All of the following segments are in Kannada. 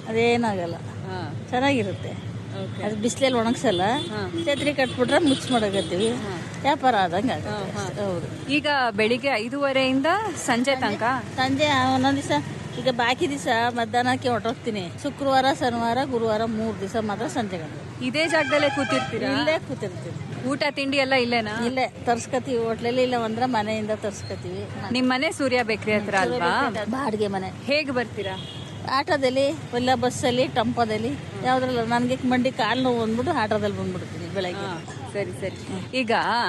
ಅದೇನಾಗಲ್ಲ ಚೆನ್ನಾಗಿರುತ್ತೆ ಅದು ಬಿಸಿಲಲ್ಲಿ ಒಣಗ್ಸಲ್ಲ ಛತ್ರಿ ಕಟ್ಬಿಟ್ರೆ ಮುಚ್ಚಿ ಮಾಡಕತ್ತೀವಿ ವ್ಯಾಪಾರ ಆದಂಗೆ ಆಗುತ್ತೆ ಅಷ್ಟೇ. ಹೌದು ಈಗ ಬೆಳಿಗ್ಗೆ ಐದೂವರೆಯಿಂದ ಸಂಜೆ ತನಕ ಸಂಜೆ ಒಂದೊಂದು ದಿವಸ ಈಗ ಬಾಕಿ ದಿವಸ ಮಧ್ಯಾಹ್ನಕ್ಕೆ ಹೊರಟೋಗ್ತೀನಿ ಶುಕ್ರವಾರ ಶನಿವಾರ ಗುರುವಾರ ಮೂರು ದಿವಸ ಮಾತ್ರ ಸಂಜೆ ಗಂಟೆ ಇದೇ ಜಾಗದಲ್ಲೇ ಕೂತಿರ್ತೀರಾ ಇಲ್ಲೇ ಕೂತಿರ್ತೀವಿ ಊಟ ತಿಂಡಿ ಎಲ್ಲ ಇಲ್ಲೇನಾ ಇಲ್ಲೇ ತರ್ಸ್ಕತೀವಿ ಹೋಟ್ಲಲ್ಲಿ ಇಲ್ಲ ಅಂದ್ರೆ ಮನೆಯಿಂದ ತರ್ಸ್ಕತೀವಿ ನಿಮ್ ಮನೆ ಸೂರ್ಯ ಬೇಕ್ರಿ ಹತ್ರ ಅಲ್ವಾ ಬಾಡಿಗೆ ಮನೆ ಹೇಗ್ ಬರ್ತೀರಾ ಆಟೋದಲ್ಲಿ ಇಲ್ಲ ಬಸ್ಸಲ್ಲಿ ಟಂಪೋದಲ್ಲಿ ಯಾವ್ದ್ರಲ್ಲ ನನಗೆ ಮಂಡಿ ಕಾಲು ನೋವು ಬಂದ್ಬಿಟ್ಟು ಆಟೋದಲ್ಲಿ ಬಂದ್ಬಿಡ್ತೀನಿ ಬೆಳಗ್ಗೆ ಸರಿ ಸರಿ ಈಗ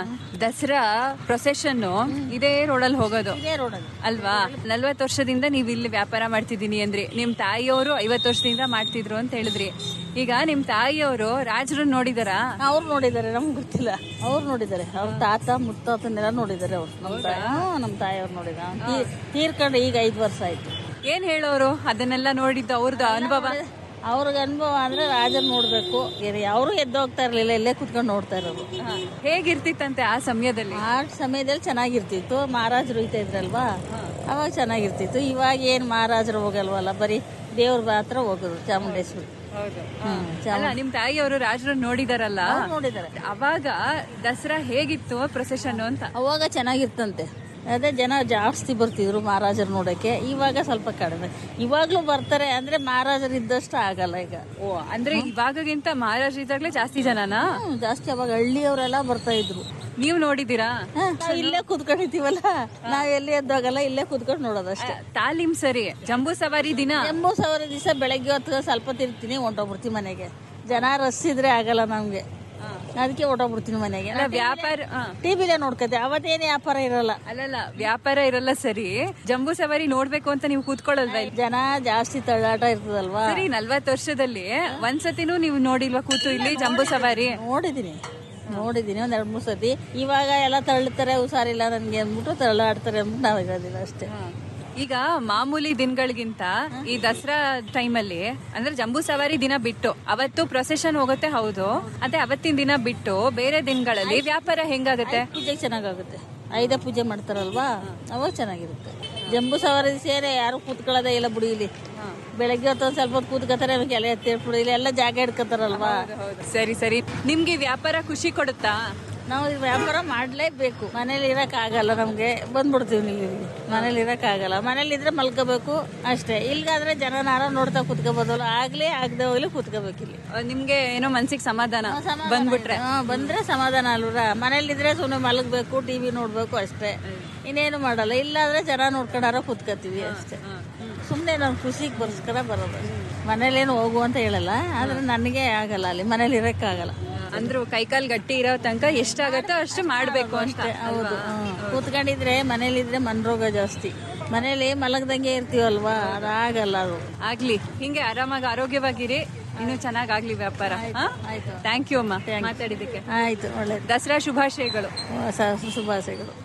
ದಸರಾ ಪ್ರೊಸೆಷನ್ ಇದೇ ರೋಡಲ್ಲಿ ಹೋಗೋದು ಇದೇ ರೋಡಲ್ಲಿ ಅಲ್ವಾ ನಲ್ವತ್ತು ವರ್ಷದಿಂದ ನೀವು ಇಲ್ಲಿ ವ್ಯಾಪಾರ ಮಾಡ್ತಿದ್ದೀನಿ ಅಂದ್ರಿ ನಿಮ್ ತಾಯಿಯವರು ಐವತ್ತು ವರ್ಷದಿಂದ ಮಾಡ್ತಿದ್ರು ಅಂತ ಹೇಳಿದ್ರಿ ಈಗ ನಿಮ್ ತಾಯಿಯವರು ರಾಜರು ನೋಡಿದಾರಾ ಅವ್ರು ನೋಡಿದ್ದಾರೆ ನಮ್ಗೆ ಗೊತ್ತಿಲ್ಲ ಅವ್ರು ನೋಡಿದ್ದಾರೆ ಅವ್ರ ತಾತ ಮುತ್ತಾತನ್ನೆಲ್ಲ ನೋಡಿದ್ದಾರೆ ಅವ್ರು ನಮ್ಮ ತಾಯಿ ಹ್ಞೂ ನಮ್ಮ ತಾಯಿಯವ್ರು ನೋಡಿದ ತೀರ್ಕೊಂಡು ಈಗ ಐದು ವರ್ಷ ಆಯ್ತು ಏನ್ ಹೇಳೋರು ಅದನ್ನೆಲ್ಲ ನೋಡಿದ್ದು ಅವ್ರದ್ದು ಅನುಭವ ಅವ್ರಿಗೆ ಅನುಭವ ಅಂದ್ರೆ ರಾಜನ್ ನೋಡ್ಬೇಕು ಅವರು ಎದ್ದು ಹೋಗ್ತಾ ಇರ್ಲಿಲ್ಲ ಇಲ್ಲೇ ಕುತ್ಕೊಂಡು ನೋಡ್ತಾ ಇರೋರು ಹೇಗಿರ್ತಿತ್ತಂತೆ ಆ ಸಮಯದಲ್ಲಿ ಆ ಸಮಯದಲ್ಲಿ ಚೆನ್ನಾಗಿರ್ತಿತ್ತು ಮಹಾರಾಜರು ಹೋಯ್ತಾ ಇದ್ರಲ್ವಾ ಅವಾಗ ಚೆನ್ನಾಗಿರ್ತಿತ್ತು ಇವಾಗ ಏನ್ ಮಹಾರಾಜರು ಹೋಗಲ್ವಲ್ಲ ಬರೀ ದೇವ್ರ ಮಾತ್ರ ಹೋಗೋದು ಚಾಮುಂಡೇಶ್ವರಿ ಹ್ಮ್ ಅಲ್ಲ ನಿಮ್ ತಾಯಿಯವರು ರಾಜರು ನೋಡಿದಾರಲ್ಲ ಅವ್ರು ನೋಡಿದ್ದಾರೆ ಅವಾಗ ದಸರಾ ಹೇಗಿತ್ತು ಪ್ರೊಸೆಷನ್ ಅಂತ ಅವಾಗ ಚೆನ್ನಾಗಿರ್ತಂತೆ ಅದೇ ಜನ ಜಾಸ್ತಿ ಬರ್ತಿದ್ರು ಮಹಾರಾಜರು ನೋಡಕ್ಕೆ ಇವಾಗ ಸ್ವಲ್ಪ ಕಡಿಮೆ ಇವಾಗ್ಲೂ ಬರ್ತಾರೆ ಅಂದ್ರೆ ಮಹಾರಾಜರು ಇದ್ದಷ್ಟು ಆಗಲ್ಲ ಈಗ ಓ ಅಂದ್ರೆ ಇವಾಗಗಿಂತ ಮಹಾರಾಜ ಇದ್ದಾಗ್ಲೇ ಜಾಸ್ತಿ ಜನನಾ ಹ್ಮ್, ಜಾಸ್ತಿ ಅವಾಗ ಹಳ್ಳಿಯವರೆಲ್ಲ ಬರ್ತಾ ಇದ್ರು ನೀವ್ ನೋಡಿದೀರಾ ಹ, ನಾವ್ ಇಲ್ಲೇ ಕೂತ್ಕೊಂಡಿದ್ದೀವಲ್ಲ ನಾವ್ ಎಲ್ಲಿ ಎದ್ದೋಗಲ್ಲ ಇಲ್ಲೇ ಕೂತ್ಕೊಂಡು ನೋಡೋದಷ್ಟೇ ತಾಲೀಮ್ ಸರಿ ಜಂಬೂ ಸವಾರಿ ದಿನ ಎಂಬು ಸಾವಿರ ದಿವಸ ಬೆಳಗ್ಗೆ ಹೊತ್ತು ಸ್ವಲ್ಪ ತಿರ್ತೀನಿ ಹೊಂಟೋಗ್ಬಿಡ್ತೀನಿ ಮನೆಗೆ ಜನ ರಸ್ ಇದ್ರೆ ಆಗಲ್ಲ ನಮ್ಗೆ ಅದಕ್ಕೆ ಹೊಂಟೋಗ್ಬಿಡ್ತೀನಿ ಮನೆಗೆ ಅಲ್ಲ ವ್ಯಾಪಾರ ಹ. ಟಿವಿಲೇ ನೋಡ್ಕೊತೀವಿ ಅವತ್ತೇನು ವ್ಯಾಪಾರ ಇರಲ್ಲ ಅಲ್ಲಲ್ಲ ವ್ಯಾಪಾರ ಇರಲ್ಲ ಸರಿ ಜಂಬೂ ಸವಾರಿ ನೋಡ್ಬೇಕು ಅಂತ ನೀವು ಕೂತ್ಕೊಳ್ಳಲ್ವಾ ಇಲ್ಲಿ? ಜನ ಜಾಸ್ತಿ ತಳ್ಳಾಟ ಇರ್ತದಲ್ವಾ ಸರಿ ನಲ್ವತ್ತು ವರ್ಷದಲ್ಲಿ ಒಂದ್ಸತಿನೂ ನೀವು ನೋಡಿಲ್ವಾ ಕೂತು ಇಲ್ಲಿ ಜಂಬೂ ಸವಾರಿ ನೋಡಿದ್ದೀನಿ ನೋಡಿದ್ದೀನಿ ಒಂದ್ ಎರಡು ಮೂರು ಸತಿ ಇವಾಗ ಎಲ್ಲ ತಳ್ಳುತ್ತಾರೆ ಹುಷಾರಿಲ್ಲ ನನಗೆ ಅಂದ್ಬಿಟ್ಟು ತಳ್ಳಾಡ್ತಾರೆ ಅಂದ್ಬಿಟ್ಟು ನಾವು ಇರೋದಿಲ್ಲ ಅಷ್ಟೇ ಈಗ ಮಾಮೂಲಿ ದಿನಗಳಿಗಿಂತ ಈ ದಸರಾ ಟೈಮಲ್ಲಿ ಅಂದ್ರೆ ಜಂಬೂ ಸವಾರಿ ದಿನ ಬಿಟ್ಟು ಅವತ್ತು ಪ್ರೊಸೆಷನ್ ಹೋಗುತ್ತೆ ಹೌದು ಅದೇ ಅವತ್ತಿನ ದಿನ ಬಿಟ್ಟು ಬೇರೆ ದಿನಗಳಲ್ಲಿ ವ್ಯಾಪಾರ ಹೆಂಗಾಗತ್ತೆ ಪೂಜೆ ಚೆನ್ನಾಗಾಗುತ್ತೆ ಐದ ಪೂಜೆ ಮಾಡ್ತಾರಲ್ವಾ ಅವಾಗ ಚೆನ್ನಾಗಿರುತ್ತೆ ಜಂಬೂ ಸವಾರಿ ಸೇರೆ ಯಾರು ಕೂತ್ಕೊಳ್ಳೋದೇ ಇಲ್ಲ ಬಿಡಿ ಇಲ್ಲಿ ಬೆಳಗ್ಗೆ ಹೊತ್ತು ಒಂದ್ ಸ್ವಲ್ಪ ಹೊತ್ತು ಕೂತ್ಕೋತಾರೆ ಆಮೇಲೆ ಎಲೆ ಎತ್ತಿಟ್ಬಿಡಿ ಇಲ್ಲಿ ಎಲ್ಲ ಜಾಗ ಇಟ್ಕೋತಾರಲ್ವಾ ಸರಿ ಸರಿ ನಿಮ್ಗೆ ಈ ವ್ಯಾಪಾರ ಖುಷಿ ಕೊಡುತ್ತಾ ನಾವು ಈ ವ್ಯಾಪಾರ ಮಾಡಲೇಬೇಕು ಮನೇಲಿ ಇರಕ್ ಆಗಲ್ಲ ನಮ್ಗೆ ಬಂದ್ಬಿಡ್ತೀವಿ ನೀವು ಇಲ್ಲಿ ಮನೇಲಿ ಇರಕ್ ಆಗಲ್ಲ ಮನೇಲಿ ಇದ್ರೆ ಮಲ್ಕೋಬೇಕು ಅಷ್ಟೇ ಇಲ್ಗಾದ್ರೆ ಜನ ನಾರ ನೋಡ್ತಾ ಕೂತ್ಕೋಬೋದಲ್ಲ ಆಗ್ಲೇ ಆಗದೆ ಹೋಗ್ಲಿ ಕೂತ್ಕೋಬೇಕು ಇಲ್ಲಿ ಆ, ನಿಮ್ಗೆ ಏನೋ ಮನ್ಸಿಗೆ ಸಮಾಧಾನ ಬಂದ್ಬಿಟ್ರೆ ಹಾ, ಬಂದ್ರೆ ಸಮಾಧಾನ ಅಲ್ವ್ರ ಮನೇಲಿದ್ರೆ ಸುಮ್ಮನೆ ಮಲಗಬೇಕು ಟಿವಿ ನೋಡ್ಬೇಕು ಅಷ್ಟೇ ಇನ್ನೇನು ಮಾಡಲ್ಲ ಇಲ್ಲಾದ್ರೆ ಜನ ನೋಡ್ಕೊಂಡಾರ ಕೂತ್ಕೋತೀವಿ ಅಷ್ಟೇ ಸುಮ್ಮನೆ ನಾನು ಖುಷಿಗೆ ಬರ್ಸ್ಕರ ಬರೋದು ಮನೇಲೇನು ಹೋಗು ಅಂತ ಹೇಳಲ್ಲ ಆದ್ರೆ ನನಗೆ ಆಗಲ್ಲ ಅಲ್ಲಿ ಮನೇಲಿ ಇರಕ್ಕಾಗಲ್ಲ ಅಂದ್ರು ಕೈಕಾಲ್ ಗಟ್ಟಿ ಇರೋ ತನಕ ಎಷ್ಟಾಗತ್ತೋ ಅಷ್ಟು ಮಾಡ್ಬೇಕು ಅಂತ ಹೌದು ಹ್ಮ್. ಕೂತ್ಕೊಂಡಿದ್ರೆ ಮನೇಲಿದ್ರೆ ಮನ್ರೋಗ ಜಾಸ್ತಿ ಮನೇಲಿ ಮಲಗ್ದಂಗೆ ಇರ್ತೀವಲ್ವಾ ಅದಾಗಲ್ಲ ಅದು ಆಗ್ಲಿ ಹಿಂಗೆ ಆರಾಮಾಗಿ ಆರೋಗ್ಯವಾಗಿರಿ ಇನ್ನು ಚೆನ್ನಾಗಾಗ್ಲಿ ವ್ಯಾಪಾರ ಆಯ್ತು ಥ್ಯಾಂಕ್ ಯು ಅಮ್ಮ ಮಾತಾಡಿದಕ್ಕೆ ಆಯ್ತು ಒಳ್ಳೇದು ದಸರಾ ಶುಭಾಶಯಗಳು ಸ- ಶುಭಾಶಯಗಳು